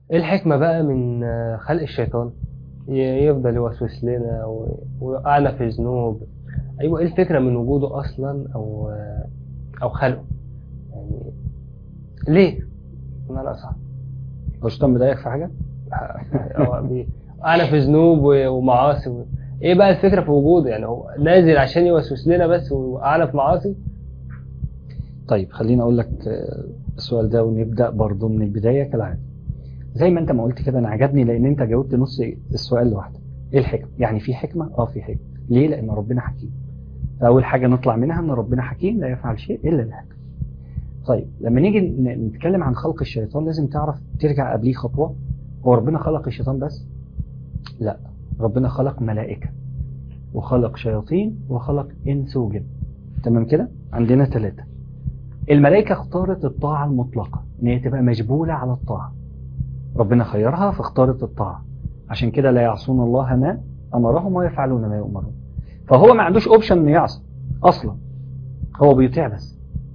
ايه الحكمة بقى من آه، خلق الشيطان ي- يفضل يوسوس لنا و- ويوقعنا في ذنوب ايوه ايه الفكرة من وجوده اصلا او آه، او خلقه يعني ليه بمعنى اصح هو الشيطان مضايقك في حاجه هو بي- وقعنا في ذنوب و- ومعاصي و- ايه بقى الفكرة في وجوده يعني هو نازل عشان يوسوس لنا بس ويوقعنا في معاصي طيب خليني اقول لك آه، السؤال ده ونبدا برضه من البدايه كالعاده زي ما انت ما قلت كده انا عجبني لان انت جاوبت نص السؤال لوحده ايه الحكمه يعني في حكمه اه في حكمه ليه لان ربنا حكيم فاول حاجه نطلع منها ان ربنا حكيم لا يفعل شيء الا الحكمه طيب لما نيجي ن- نتكلم عن خلق الشيطان لازم تعرف ترجع قبليه خطوه هو ربنا خلق الشيطان بس لا ربنا خلق ملائكه وخلق شياطين وخلق انس وجن تمام كده عندنا ثلاثه الملائكة اختارت الطاعة المطلقة ان هي تبقى مجبولة على الطاعة ربنا خيرها فاختارت الطاعة عشان كده لا يعصون الله ما أمرهم ويفعلون ما يؤمرون فهو ما عندوش اوبشن انه يعصي اصلا هو بيطيع بس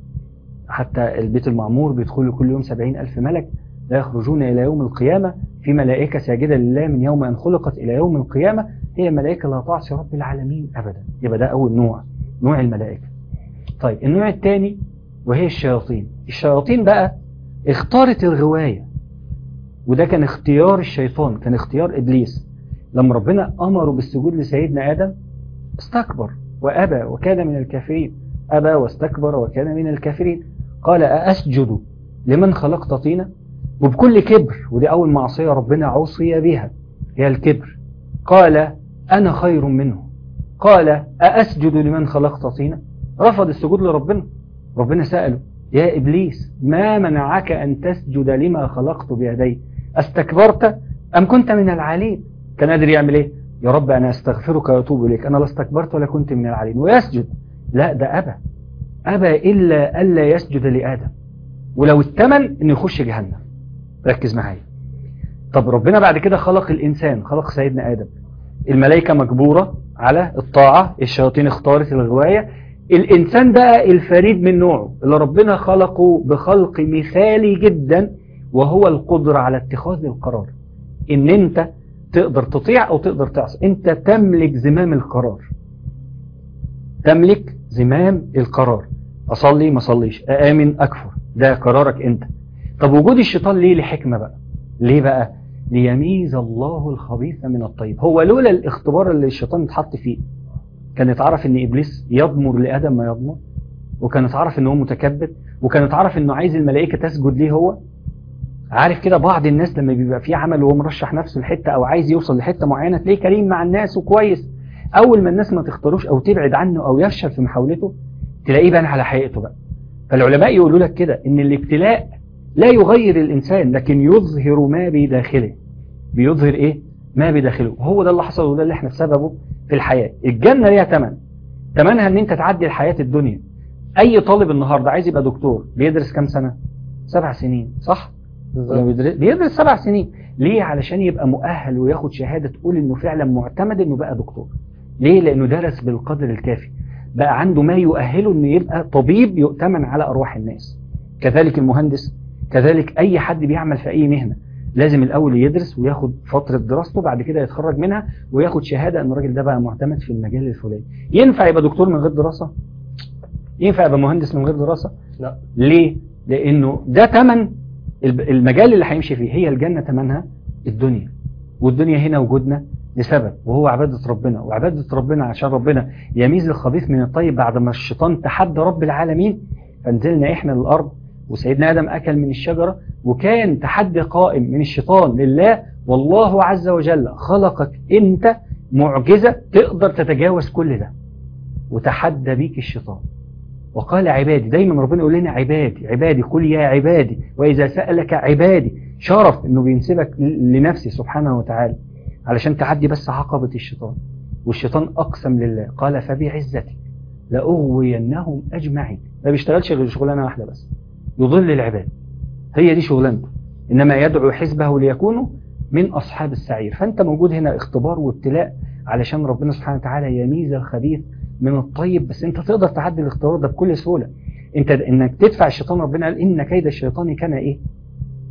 حتى البيت المعمور بيدخل كل يوم سبعين ألف ملك لا يخرجون إلى يوم القيامة في ملائكة ساجدة لله من يوم أن خلقت إلى يوم القيامة هي ملائكة لا تعصي رب العالمين أبدا يبقى ده أول نوع نوع الملائكة طيب النوع الثاني وهي الشياطين الشياطين بقى اختارت الغواية وده كان اختيار الشيطان كان اختيار إبليس لما ربنا أمره بالسجود لسيدنا آدم استكبر وأبى وكان من الكافرين أبى واستكبر وكان من الكافرين قال أأسجد لمن خلقت طينا وبكل كبر ودي أول معصية ربنا عصي بها هي الكبر قال أنا خير منه قال أأسجد لمن خلقت طينا رفض السجود لربنا ربنا سأله يا إبليس ما منعك أن تسجد لما خلقت بيدي استكبرت أم كنت من العالين كان قادر يعمل إيه يا رب أنا أستغفرك وأتوب إليك أنا لا استكبرت ولا كنت من العالين ويسجد لا ده أبى أبى إلا ألا يسجد لآدم ولو التمن إنه يخش جهنم ركز معايا طب ربنا بعد كده خلق الإنسان خلق سيدنا آدم الملائكة مجبورة على الطاعة الشياطين اختارت الغواية الإنسان بقى الفريد من نوعه اللي ربنا خلقه بخلق مثالي جدا وهو القدرة على اتخاذ القرار إن أنت تقدر تطيع أو تقدر تعصي أنت تملك زمام القرار تملك زمام القرار أصلي ما أصليش أآمن أكفر ده قرارك أنت طب وجود الشيطان ليه لحكمة بقى ليه بقى ليميز الله الخبيث من الطيب هو لولا الاختبار اللي الشيطان اتحط فيه كان يتعرف ان ابليس يضمر لادم ما يضمر وكان يتعرف ان هو متكبر وكان يتعرف انه عايز الملائكه تسجد ليه هو عارف كده بعض الناس لما بيبقى في عمل وهو مرشح نفسه لحته او عايز يوصل لحته معينه تلاقيه كريم مع الناس وكويس اول ما الناس ما تختاروش او تبعد عنه او يفشل في محاولته تلاقيه بان على حقيقته بقى فالعلماء يقولوا لك كده ان الابتلاء لا يغير الانسان لكن يظهر ما بداخله بيظهر ايه ما بداخله هو ده اللي حصل وده اللي احنا بسببه في الحياة الجنة ليها تمن تمنها ان انت تعدي الحياة الدنيا اي طالب النهاردة عايز يبقى دكتور بيدرس كام سنة سبع سنين صح ولا بيدرس بيدرس سبع سنين ليه علشان يبقى مؤهل وياخد شهادة تقول انه فعلا معتمد انه بقى دكتور ليه لانه درس بالقدر الكافي بقى عنده ما يؤهله انه يبقى طبيب يؤتمن على ارواح الناس كذلك المهندس كذلك اي حد بيعمل في اي مهنة لازم الاول يدرس وياخد فترة دراسته بعد كده يتخرج منها وياخد شهادة ان الراجل ده بقى معتمد في المجال الفلاني ينفع يبقى دكتور من غير دراسة ينفع يبقى مهندس من غير دراسة لا ليه لانه ده تمن المجال اللي هيمشي فيه هي الجنة تمنها الدنيا والدنيا هنا وجودنا لسبب وهو عبادة ربنا وعبادة ربنا عشان ربنا يميز الخبيث من الطيب بعد ما الشيطان تحدى رب العالمين فنزلنا احنا للارض وسيدنا ادم اكل من الشجرة وكان تحدي قائم من الشيطان لله والله عز وجل خلقك انت معجزة تقدر تتجاوز كل ده وتحدى بيك الشيطان وقال عبادي دايما ربنا يقول لنا عبادي عبادي قل يا عبادي وإذا سألك عبادي شرف انه بينسبك لنفسه سبحانه وتعالى علشان تعدي بس عقبة الشيطان والشيطان أقسم لله قال فبعزتك لأغوينهم أجمعين ما بيشتغلش غير شغلانة واحدة بس يضل العباد هي دي شغلانته إنما يدعو حزبه ليكونوا من أصحاب السعير فأنت موجود هنا اختبار وابتلاء علشان ربنا سبحانه وتعالى يميز الخبيث من الطيب بس انت تقدر تعدي الاختبار ده بكل سهولة انت انك تدفع الشيطان ربنا قال ان كيد الشيطان كان ايه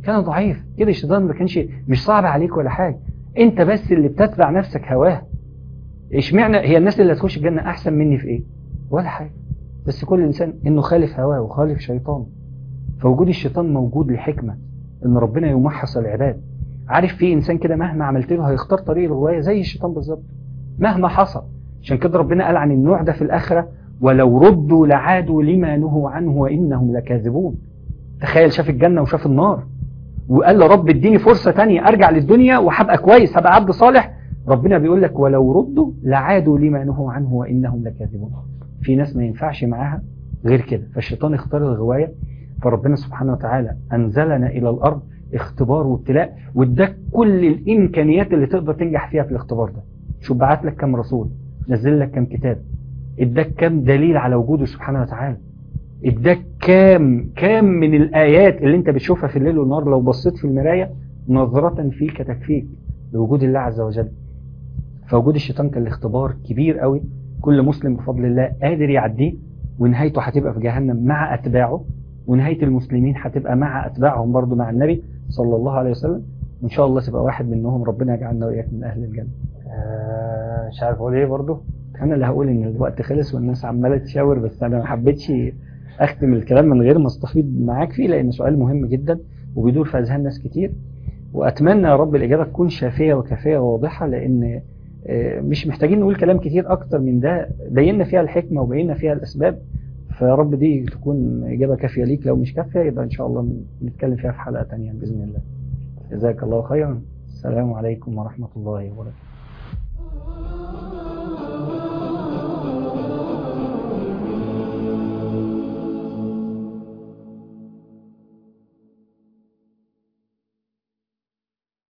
كان ضعيف كده الشيطان ما كانش مش صعب عليك ولا حاجة انت بس اللي بتتبع نفسك هواه اشمعنى هي الناس اللي هتخش الجنة احسن مني في ايه ولا حاجة بس كل انسان انه خالف هواه وخالف شيطانه فوجود الشيطان موجود لحكمة ان ربنا يمحص العباد عارف في انسان كده مهما عملت له هيختار طريق الغواية زي الشيطان بالظبط مهما حصل عشان كده ربنا قال عن النوع ده في الآخرة ولو ردوا لعادوا لما نهوا عنه وإنهم لكاذبون تخيل شاف الجنة وشاف النار وقال له رب اديني فرصة تانية ارجع للدنيا وهبقى كويس هبقى عبد صالح ربنا بيقول لك ولو ردوا لعادوا لما نهوا عنه وإنهم لكاذبون في ناس ما ينفعش معاها غير كده فالشيطان اختار الغواية فربنا سبحانه وتعالى أنزلنا إلى الأرض اختبار وابتلاء واداك كل الإمكانيات اللي تقدر تنجح فيها في الاختبار ده شوف بعت لك كم رسول نزل لك كم كتاب اداك كم دليل على وجوده سبحانه وتعالى اداك كام كام من الآيات اللي انت بتشوفها في الليل والنهار لو بصيت في المراية نظرة فيك تكفيك لوجود الله عز وجل فوجود الشيطان كان الاختبار كبير قوي كل مسلم بفضل الله قادر يعديه ونهايته هتبقى في جهنم مع أتباعه ونهاية المسلمين هتبقى مع أتباعهم برضو مع النبي صلى الله عليه وسلم وإن شاء الله تبقى واحد منهم ربنا يجعلنا وإياك من أهل الجنة آه مش عارف اقول ايه برضو أنا اللي هقول إن الوقت خلص والناس عمالة تشاور بس أنا ما حبيتش أختم الكلام من غير ما استفيض معاك فيه لأن سؤال مهم جدا وبيدور في أذهان ناس كتير وأتمنى يا رب الإجابة تكون شافية وكافية وواضحة لأن مش محتاجين نقول كلام كتير أكتر من ده بينا فيها الحكمة وبينا فيها الأسباب فيا رب دي تكون إجابة كافية ليك لو مش كافية يبقى إن شاء الله نتكلم فيها في حلقة تانية بإذن الله جزاك الله خيرا السلام عليكم ورحمة الله وبركاته